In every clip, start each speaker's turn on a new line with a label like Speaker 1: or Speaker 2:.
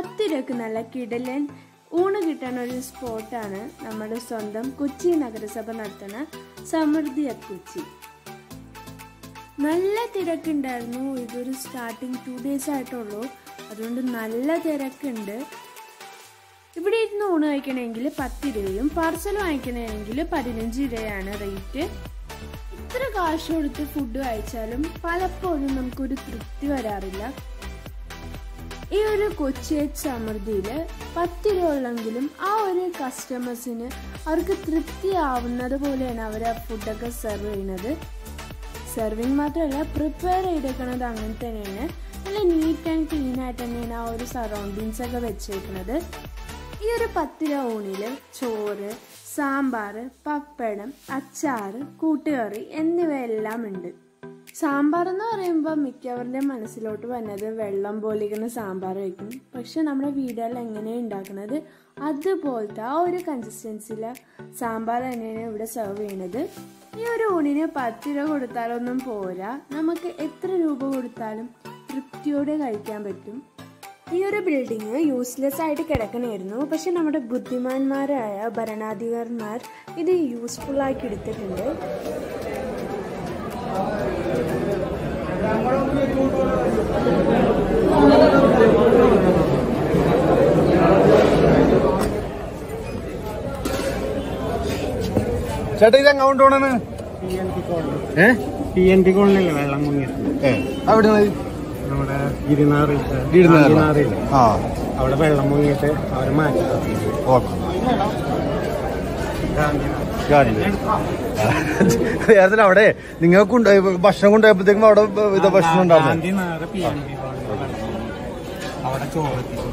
Speaker 1: പത്തിരക്ക് നല്ല കിടലൻ ഊണ് കിട്ടുന്ന ഒരു സ്പോട്ടാണ് നമ്മുടെ സ്വന്തം കൊച്ചി നഗരസഭ നടത്തുന്ന സമൃദ്ധി അറ്റ് കൊച്ചി നല്ല തിരക്കുണ്ടായിരുന്നു ഇതൊരു സ്റ്റാർട്ടിങ് ടു ഡേയ്സ് ആയിട്ടുള്ളൂ അതുകൊണ്ട് നല്ല തിരക്കുണ്ട് ഇവിടെ ഇരുന്ന് ഊണ് കഴിക്കണമെങ്കിൽ പത്ത് രൂപയും പാർസൽ വാങ്ങിക്കണമെങ്കിൽ പതിനഞ്ച് രൂപയാണ് റേറ്റ് ഇത്ര കാശ് കൊടുത്ത് ഫുഡ് കഴിച്ചാലും പലപ്പോഴും നമുക്കൊരു തൃപ്തി വരാറില്ല ഈ ഒരു കൊച്ചി എച്ച് സമൃദ്ധിയിൽ പത്ത് രൂപ ഉള്ളെങ്കിലും ആ ഒരു കസ്റ്റമേഴ്സിന് അവർക്ക് തൃപ്തിയാവുന്നത് പോലെയാണ് അവർ ആ ഫുഡൊക്കെ സെർവ് ചെയ്യുന്നത് സെർവിങ് മാത്രമല്ല പ്രിപ്പയർ ചെയ്തേക്കുന്നത് അങ്ങനെ തന്നെയാണ് നല്ല നീറ്റ് ആൻഡ് ക്ലീൻ ആയിട്ട് തന്നെയാണ് ആ ഒരു സറൗണ്ടിങ്സ് ഒക്കെ വെച്ചേക്കുന്നത് ഈ ഒരു പത്ത് രൂപ ഊണിൽ ചോറ് സാമ്പാർ പപ്പടം അച്ചാറ് കൂട്ടുകറി എന്നിവയെല്ലാം ഉണ്ട് സാമ്പാർ എന്ന് പറയുമ്പോൾ മിക്കവരുടെ മനസ്സിലോട്ട് വന്നത് വെള്ളം പോലിരിക്കുന്ന സാമ്പാർ വയ്ക്കും പക്ഷെ നമ്മുടെ വീടുകളിൽ എങ്ങനെയാണ് ഉണ്ടാക്കുന്നത് അതുപോലത്തെ ആ ഒരു കൺസിസ്റ്റൻസിയിലെ സാമ്പാർ തന്നെയാണ് ഇവിടെ സെർവ് ചെയ്യണത് ഈ ഒരു ഊണിന് പത്ത് രൂപ കൊടുത്താലൊന്നും പോരാ നമുക്ക് എത്ര രൂപ കൊടുത്താലും തൃപ്തിയോടെ കഴിക്കാൻ പറ്റും ഈ ഒരു ബിൽഡിങ് യൂസ്ലെസ് ആയിട്ട് കിടക്കണമായിരുന്നു പക്ഷെ നമ്മുടെ ബുദ്ധിമാന്മാരായ ഭരണാധികാരിമാർ ഇത് യൂസ്ഫുൾ ആക്കി എടുത്തിട്ടുണ്ട്
Speaker 2: ചേട്ടാ ഇത് എങ്ങോട്ട് പോണാണ് ഏ
Speaker 3: പി എൻ പി കോളനിയല്ലേ വെള്ളം മുങ്ങിയത്
Speaker 2: ഏ അവിടെ
Speaker 3: നമ്മുടെ ഇരുന്നാറ്
Speaker 2: ഇരുന്നാറില്ല ആ
Speaker 3: അവിടെ വെള്ളം മുങ്ങിയിട്ട് അവരെ മാറ്റി
Speaker 2: ഓക്കെ നേരത്തിന് അവിടെ നിങ്ങൾക്ക് കൊണ്ടുപോയി ഭക്ഷണം കൊണ്ടുപോയപ്പോഴത്തേക്കും അവിടെ ഇത് ഭക്ഷണം ഉണ്ടായിരുന്നു
Speaker 3: ഗാന്ധി നാറ് പി എൻ പി കോളനി അവിടെ ചോറെത്തിച്ചു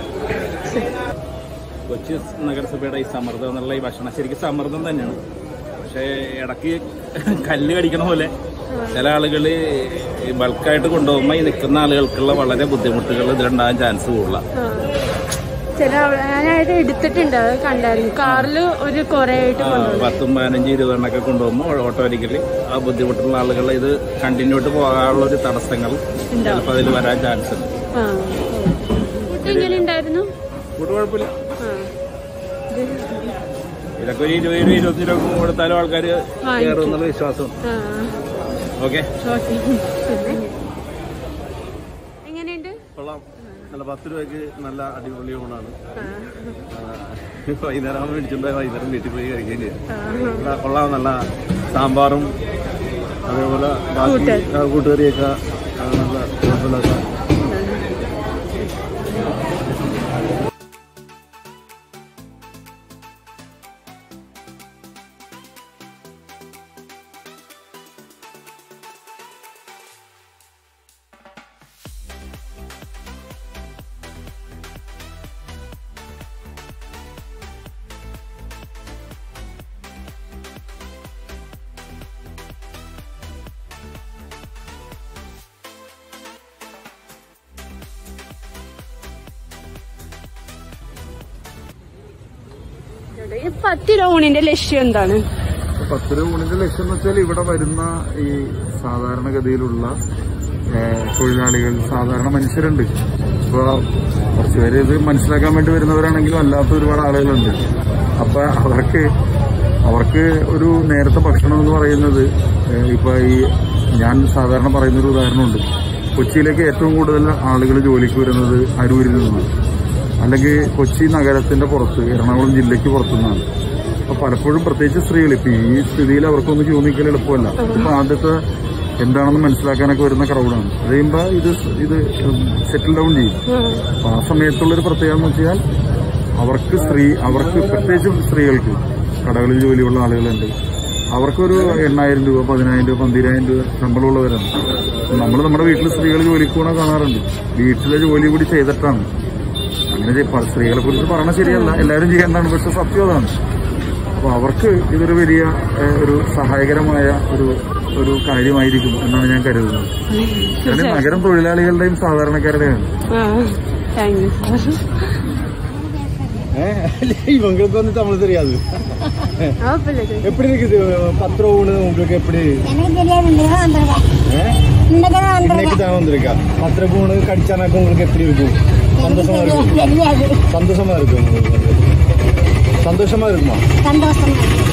Speaker 4: കൊച്ചി നഗരസഭയുടെ ഈ സമ്മർദ്ദം എന്നുള്ള ഈ ഭക്ഷണം ശരിക്കും സമ്മർദ്ദം തന്നെയാണ് പക്ഷേ ഇടയ്ക്ക് കല്ല് കടിക്കണ പോലെ ചില ആളുകൾ ബൾക്കായിട്ട് കൊണ്ടുപോകുമ്പോൾ ഈ നിൽക്കുന്ന ആളുകൾക്കുള്ള വളരെ ബുദ്ധിമുട്ടുകൾ ഇതിലുണ്ടാകാൻ ചാൻസ് കൂടുതലാണ്
Speaker 1: ചില ഞാനായിട്ട് എടുത്തിട്ടുണ്ട് അത് കണ്ടായിരുന്നു കാറിൽ ഒരു കുറെ ആയിട്ട്
Speaker 4: പത്തും പതിനഞ്ച് ഇരുപതെണ്ണൊക്കെ കൊണ്ടുപോകുമ്പോൾ ഓട്ടോമാറ്റിക്കലി ആ ബുദ്ധിമുട്ടുള്ള ആളുകൾ ഇത് കണ്ടിന്യൂ ആയിട്ട് പോകാനുള്ള ഒരു തടസ്സങ്ങൾ ചിലപ്പോൾ അതിൽ വരാൻ ചാൻസ് ഉണ്ട്
Speaker 1: ഫുഡ് എങ്ങനെ ഉണ്ടായിരുന്നു
Speaker 4: ഫുഡ് കുഴപ്പമില്ല ഇതൊക്കെ ഒരു ഇരുപത് രൂപ ഇരുപത്തി രൂപ കൊടുത്താലും ആൾക്കാർ കയറും എന്നുള്ള വിശ്വാസം ഓക്കെ
Speaker 1: എങ്ങനെയുണ്ട്
Speaker 2: കൊള്ളാം നല്ല പത്ത് രൂപയ്ക്ക് നല്ല അടിപൊളി ഊണാണ് വൈകുന്നേരം ആകുമ്പോൾ മേടിച്ചിട്ടുണ്ടായി വൈകുന്നേരം വീട്ടിൽ പോയി കഴിക്കുകയും ചെയ്യും നല്ല കൊള്ളാം നല്ല സാമ്പാറും അതേപോലെ ബാക്കി ആ, കൂട്ടുകറിയൊക്കെ ആ, നല്ല കുഴപ്പമില്ലാത്ത
Speaker 1: ഈ പത്ത് രൂപ ഊണിന്റെ ലക്ഷ്യം എന്താണ്
Speaker 2: പത്ത് രൂപ ഊണിന്റെ ലക്ഷ്യം എന്ന് വെച്ചാൽ ഇവിടെ വരുന്ന ഈ സാധാരണഗതിയിലുള്ള ഏഹ്, തൊഴിലാളികൾ സാധാരണ മനുഷ്യരുണ്ട് ഇപ്പൊ കുറച്ചുപേര് ഇത് മനസ്സിലാക്കാൻ വേണ്ടി വരുന്നവരാണെങ്കിലും അല്ലാത്ത ഒരുപാട് ആളുകളുണ്ട് അപ്പൊ അവർക്ക് അവർക്ക് ഒരു നേരത്തെ ഭക്ഷണം എന്ന് പറയുന്നത് ഏഹ്, ഇപ്പൊ ഈ ഞാൻ സാധാരണ പറയുന്നൊരു ഉദാഹരണമുണ്ട് കൊച്ചിയിലേക്ക് ഏറ്റവും കൂടുതൽ ആളുകൾ ജോലിക്ക് വരുന്നത് അരൂരിൽ നിന്നാണ് അല്ലെങ്കിൽ കൊച്ചി നഗരത്തിന്റെ പുറത്ത് എറണാകുളം ജില്ലയ്ക്ക് പുറത്തുനിന്നാണ് അപ്പൊ പലപ്പോഴും പ്രത്യേകിച്ച് സ്ത്രീകൾ ഇപ്പൊ ഈ സ്ഥിതിയിൽ അവർക്കൊന്ന് ക്യൂ നിൽക്കൽ എളുപ്പമല്ല ഇപ്പൊ ആദ്യത്തെ എന്താണെന്ന് മനസ്സിലാക്കാനൊക്കെ വരുന്ന ക്രൗഡാണ് അത് കഴിയുമ്പോ ഇത് ഇത് സെറ്റിൽ ഡൗൺ ചെയ്യും അപ്പൊ ആ സമയത്തുള്ളൊരു പ്രത്യേകത എന്ന് വെച്ചാൽ അവർക്ക് സ്ത്രീ അവർക്ക് പ്രത്യേകിച്ചും സ്ത്രീകൾക്ക് കടകളിൽ ജോലിയുള്ള ആളുകളുണ്ട് അവർക്കൊരു എണ്ണായിരം രൂപ പതിനായിരം രൂപ പന്തിരായിരം രൂപ ശമ്പളമുള്ളവരാണ് നമ്മൾ നമ്മുടെ വീട്ടിൽ സ്ത്രീകൾ ജോലിക്ക് പോകണ കാണാറുണ്ട് വീട്ടിലെ ജോലി കൂടി ചെയ്തിട്ടാണ് അങ്ങനെ ചെയ്യ- പ- സ്ത്രീകളെ കുറിച്ച് പറയണ ശരിയല്ല എല്ലാവരും ചെയ്യേണ്ടതാണ് പക്ഷെ സത്യം അതാണ് അപ്പൊ അവർക്ക് ഇതൊരു വലിയ ഏഹ്, ഒരു സഹായകരമായ ഒരു ഒരു കാര്യമായിരിക്കും എന്നാണ് ഞാൻ കരുതുന്നത് കാരണം നഗരം തൊഴിലാളികളുടെയും സാധാരണക്കാരുടെയാണ്
Speaker 1: താങ്ക് യു സാർ
Speaker 3: இவங்களுக்கு வந்து தமிழ் தெரியாது எப்படி இருக்குது பத்து ரூபா ஊனு உங்களுக்கு எப்படி
Speaker 5: எனக்கு தெரியாது இந்த வந்திருக்கேன் இந்த கடை வந்திருக்கேன்
Speaker 3: இன்னைக்கு தான் வந்திருக்கா பத்து ரூபா ஊனு கடிச்சானாக்க உங்களுக்கு எப்படி இருக்கும் சந்தோஷமா இருக்கும்
Speaker 5: தெரியாது
Speaker 3: சந்தோஷமா இருக்கும் சந்தோஷமா இருக்குமா
Speaker 5: சந்தோஷமா இருக்கு